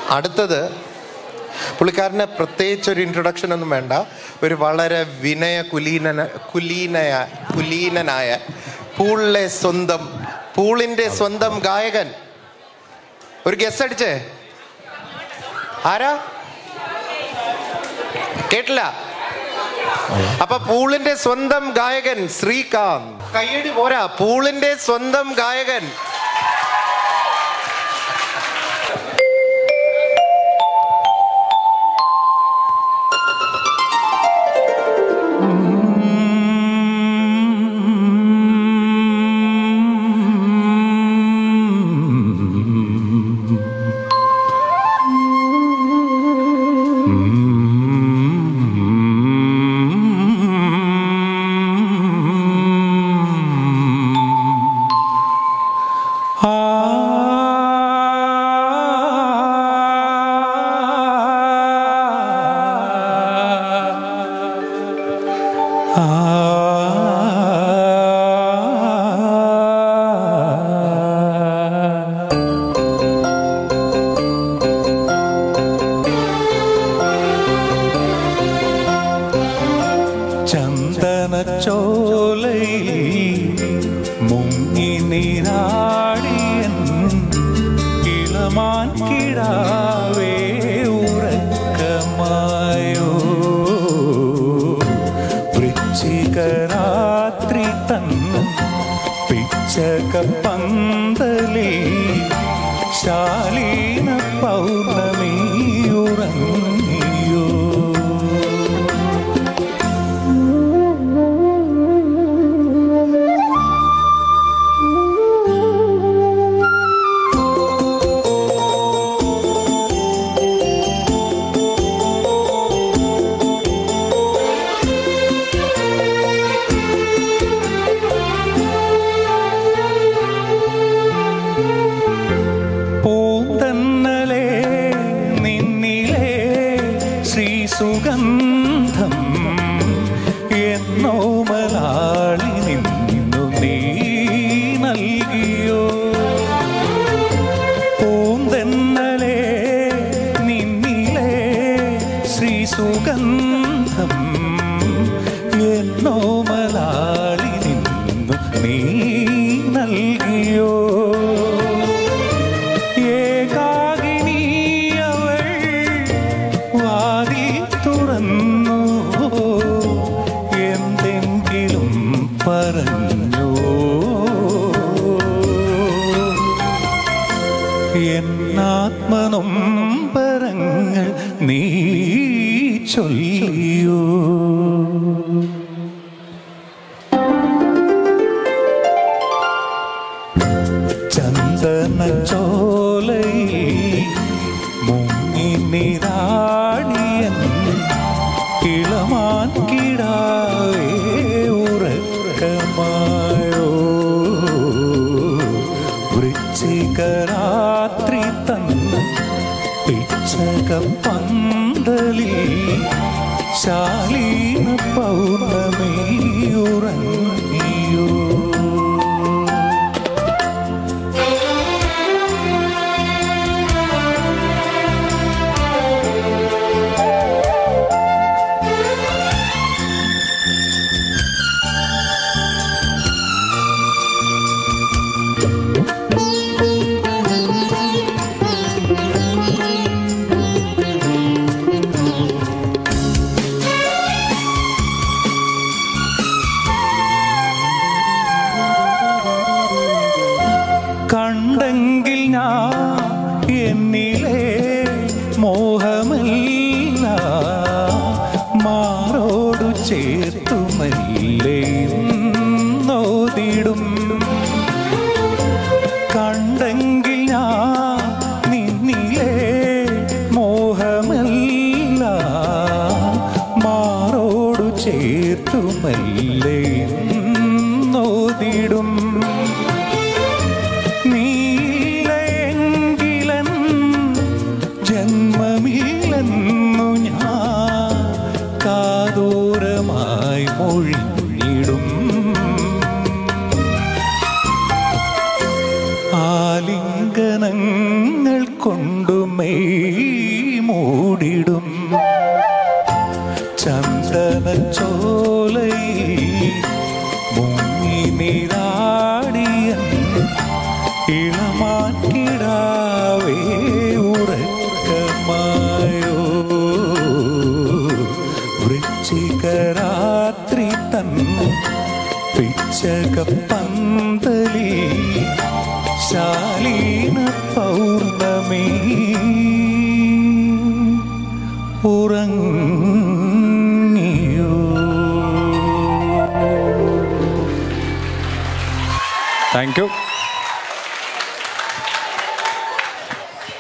അടുത്തത് പുള്ളിക്കാരന് പ്രത്യേകിച്ച് ഒരു ഇൻട്രൊഡക്ഷൻ ഒന്നും വേണ്ട ഒരു വളരെ വിനയ കുലീനന കുലീനയ കുലീനനായ പൂളിലെ സ്വന്തം പൂളിൻ്റെ സ്വന്തം ഗായകൻ ഒരു ഗസ് അടിച്ചേ ആരാ കേട്ടില്ല അപ്പൊ പൂളിന്റെ സ്വന്തം ഗായകൻ ശ്രീകാന്ത് കയ്യടി പോരാ പൂളിന്റെ സ്വന്തം ഗായകൻ ചന്ദനച്ചോലയിൽ മുങ്ങി നീരാടിയൻ ഇളമാൻ കിടാവേ ഉറക്കമായോ വൃശ്ചികരാത്രി തൻ പിച്ചക പന്തലി ശാലീന പൗർണമി ഉറങ്ങിയോ പൂന്തന്നലെ നിന്നിലെ ശ്രീസുഗന്ധം എന്നോ മലാളി നിന്നു നീ നൽകിയോ പൂന്തന്നലെ നിന്നിലെ ശ്രീസുഗന്ധം എന്നോ മലാളി നിന്നു നീ നൽകിയോ ഏകാകിനി അവൾ വാതിൽ തുറന്നു എന്തെങ്കിലും പറഞ്ഞു എന്നാത്മനൊമ്പരങ്ങൾ നീ ചൊല്ലിയോ ചന്ദനച്ചോലയിൽ മുങ്ങി നിരാടിയൻ ഇളമാൻ കിടാവേ ഉറക്കമായോ വൃശ്ചികരാത്രി തന്ന പിച്ചക പന്തലിൽ ശാലീന പൗർണമി ഉറങ്ങിയോ കണ്ടെങ്കിൽ ഞാൻ എന്നിലെ മോഹമല്ല മാറോടു ചേർത്തുമല്ലേ നോതിടും കണ്ടെങ്കിൽ ഞാൻ നിന്നിലെ മോഹമല്ല മാറോടു ചേർത്തുമല്ലേ നോതിടും നീലയെങ്കിലൻ ജന്മമില്ലെന്നു ഞാൻ കാതോരമായി മൊഴിയിടും ആലിംഗനങ്ങൾ കൊണ്ടു മെയ് ചോലയിൽ മുങ്ങി നീരാടിയ ഇളമാക്കിടാവേ ഉറക്കമായോ വൃശ്ചികരാത്രി തൻ പിച്ചകപ്പന്തലി ശാലീന പൗർണമി ഉറങ്ങിയോ താങ്ക് യു